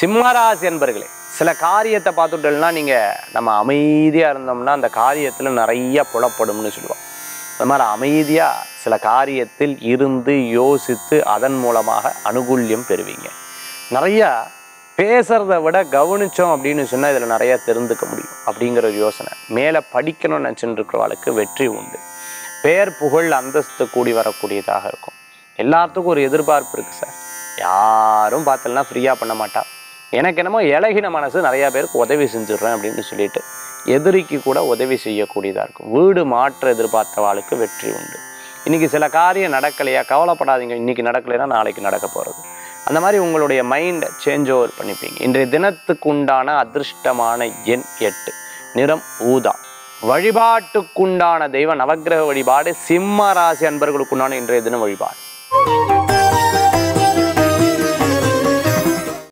சிம்மராசி அன்பர்களே சில காரியத்தை பார்த்துட்டோம்னா நீங்கள் நம்ம அமைதியாக இருந்தோம்னா அந்த காரியத்தில் நிறைய புலப்படும்னு சொல்லுவோம் அந்த மாதிரி அமைதியாக சில காரியத்தில் இருந்து யோசித்து அதன் மூலமாக அனுகூல்யம் பெறுவீங்க நிறையா பேசுகிறத விட கவனித்தோம் அப்படின்னு சொன்னால் இதில் நிறையா தெரிந்துக்க முடியும் அப்படிங்கிற ஒரு யோசனை மேலே படிக்கணும்னு நினச்சிட்டு இருக்கிறவளுக்கு வெற்றி உண்டு பேர் புகழ் அந்தஸ்து கூடி வரக்கூடியதாக இருக்கும் எல்லாத்துக்கும் ஒரு எதிர்பார்ப்பு இருக்குது சார் யாரும் பார்த்தலன்னா ஃப்ரீயாக பண்ண மாட்டா எனக்கு என்னமோ இலகின மனசு நிறையா பேருக்கு உதவி செஞ்சிடுறேன் அப்படின்னு சொல்லிட்டு எதிரிக்கு கூட உதவி செய்யக்கூடியதாக இருக்கும் வீடு மாற்ற எதிர்பார்த்தவாளுக்கு வெற்றி உண்டு இன்றைக்கி சில காரியம் நடக்கலையா கவலைப்படாதீங்க இன்றைக்கி நடக்கலைன்னா நாளைக்கு நடக்க போகிறது அந்த மாதிரி உங்களுடைய மைண்டை சேஞ்ச் ஓவர் பண்ணிப்பீங்க இன்றைய தினத்துக்கு உண்டான அதிர்ஷ்டமான எண் எட்டு நிறம் ஊதா வழிபாட்டுக்குண்டான தெய்வ நவக்கிரக வழிபாடு சிம்ம ராசி அன்பர்களுக்குண்டான இன்றைய தினம் வழிபாடு